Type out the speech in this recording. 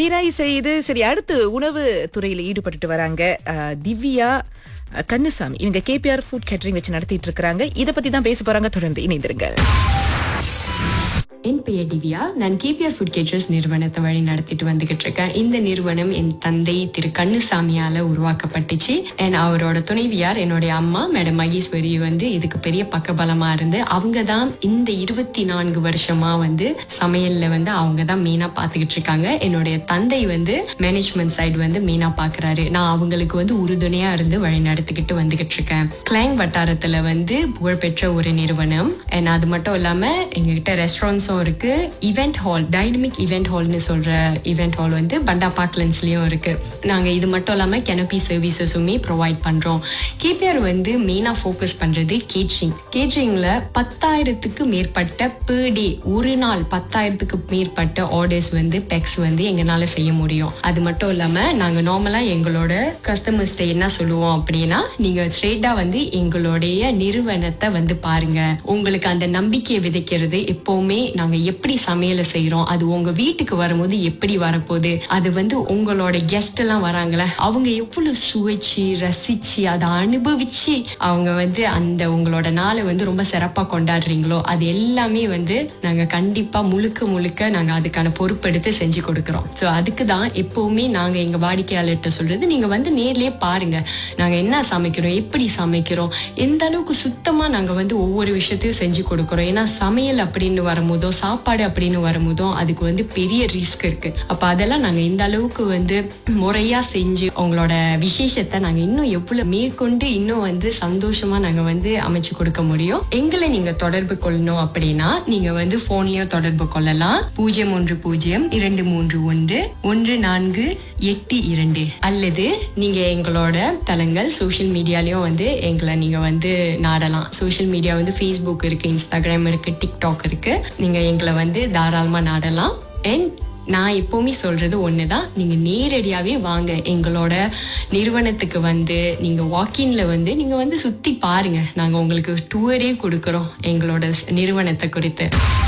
திரை செய்து சரி அடுத்து உணவு துறையில ஈடுபட்டுட்டு வராங்க அஹ், திவ்யா அஹ், கண்ணுசாமி இவங்க கேபிஆர் ஃபுட் கேட்டரிங் வச்சு நடத்திட்டு இருக்காங்க இத பத்தி தான் பேச போறாங்க தொடர்ந்து இணைந்திருங்கள் என் பெயர் திவ்யா நான் கேபிஆர் ஃபுட் கேட்டர்ஸ் நிறுவனத்தை வழி நடத்திட்டு வந்துகிட்டு இருக்கேன் இந்த நிறுவனம் என் தந்தை திரு கண்ணுசாமியால உருவாக்கப்பட்டுச்சு அண்ட் அவரோட துணைவியார் என்னுடைய அம்மா மேடம் மகேஸ்வரி வந்து இதுக்கு பெரிய பக்கபலமா இருந்து அவங்க தான் இந்த இருபத்தி நான்கு வருஷமா வந்து சமையல்ல வந்து அவங்க தான் மெயினா பாத்துக்கிட்டு இருக்காங்க என்னுடைய தந்தை வந்து மேனேஜ்மெண்ட் சைடு வந்து மெயினா பாக்குறாரு நான் அவங்களுக்கு வந்து உறுதுணையா இருந்து வழி நடத்திக்கிட்டு வந்துகிட்டு இருக்கேன் கிளாங் வட்டாரத்துல வந்து புகழ்பெற்ற ஒரு நிறுவனம் அண்ட் அது மட்டும் இல்லாம எங்ககிட்ட ரெஸ்டாரண்ட்ஸும் இருக்கு ஈவெண்ட் ஹால் டைனமிக் ஈவெண்ட் ஹால்னு சொல்ற ஈவெண்ட் ஹால் வந்து பண்டா பார்க்லன்ஸ்லயும் இருக்கு நாங்க இது மட்டும் இல்லாம கெனப்பி சர்வீசஸுமே ப்ரொவைட் பண்றோம் கேபிஆர் வந்து மெயினா ஃபோக்கஸ் பண்றது கேட்ரிங் கேட்ரிங்ல பத்தாயிரத்துக்கு மேற்பட்ட per டே ஒரு நாள் பத்தாயிரத்துக்கு மேற்பட்ட ஆர்டர்ஸ் வந்து பெக்ஸ் வந்து எங்களால செய்ய முடியும் அது மட்டும் இல்லாம நாங்க நார்மலா எங்களோட கஸ்டமர்ஸ்ட என்ன சொல்லுவோம் அப்படின்னா நீங்க ஸ்ட்ரெயிட்டா வந்து எங்களுடைய நிறுவனத்தை வந்து பாருங்க உங்களுக்கு அந்த நம்பிக்கையை விதைக்கிறது எப்பவுமே நாங்க எப்படி சமையலை செய்யறோம் அது உங்க வீட்டுக்கு வரும்போது எப்படி வரப்போகுது அது வந்து உங்களோட கெஸ்ட் எல்லாம் வராங்களே அவங்க எவ்வளவு சுவைச்சு ரசிச்சு அதை அனுபவிச்சு அவங்க வந்து அந்த உங்களோட நாளை வந்து ரொம்ப சிறப்பா கொண்டாடுறீங்களோ அது எல்லாமே வந்து நாங்க கண்டிப்பா முழுக்க முழுக்க நாங்க அதுக்கான பொறுப்பெடுத்து செஞ்சு கொடுக்கறோம் சோ அதுக்கு தான் எப்பவுமே நாங்க எங்க வாடிக்கையாளர்கிட்ட சொல்றது நீங்க வந்து நேர்லயே பாருங்க நாங்க என்ன சமைக்கிறோம் எப்படி சமைக்கிறோம் எந்த அளவுக்கு சுத்தமா நாங்க வந்து ஒவ்வொரு விஷயத்தையும் செஞ்சு கொடுக்கறோம் ஏன்னா சமையல் அப்படின்னு வரும்போதோ சாப்பாடு அப்படின்னு வரும்போதோ அதுக்கு வந்து பெரிய ரிஸ்க் இருக்கு அப்ப அதெல்லாம் நாங்க இந்த அளவுக்கு வந்து முறையா செஞ்சு உங்களோட விசேஷத்தை நாங்க இன்னும் எவ்வளவு மேற்கொண்டு இன்னும் வந்து சந்தோஷமா நாங்க வந்து அமைச்சு கொடுக்க முடியும் எங்களை நீங்க தொடர்பு கொள்ளணும் அப்படின்னா நீங்க வந்து போன்லயும் தொடர்பு கொள்ளலாம் பூஜ்ஜியம் ஒன்று பூஜ்ஜியம் இரண்டு மூன்று ஒன்று ஒன்று நான்கு எட்டு இரண்டு அல்லது நீங்க எங்களோட தளங்கள் சோஷியல் மீடியாலயும் வந்து எங்களை நீங்க வந்து நாடலாம் சோஷியல் மீடியா வந்து ஃபேஸ்புக் இருக்கு இன்ஸ்டாகிராம் இருக்கு டிக்டாக் இருக்கு நீங்க எங்களை வந்து தாராளமா நாடலாம் அண்ட் நான் எப்பவுமே சொல்றது ஒண்ணுதான் நீங்க நேரடியாவே வாங்க எங்களோட நிறுவனத்துக்கு வந்து நீங்க வாக்கின்ல வந்து நீங்க வந்து சுத்தி பாருங்க நாங்க உங்களுக்கு டூரே கொடுக்கறோம் எங்களோட நிறுவனத்தை குறித்து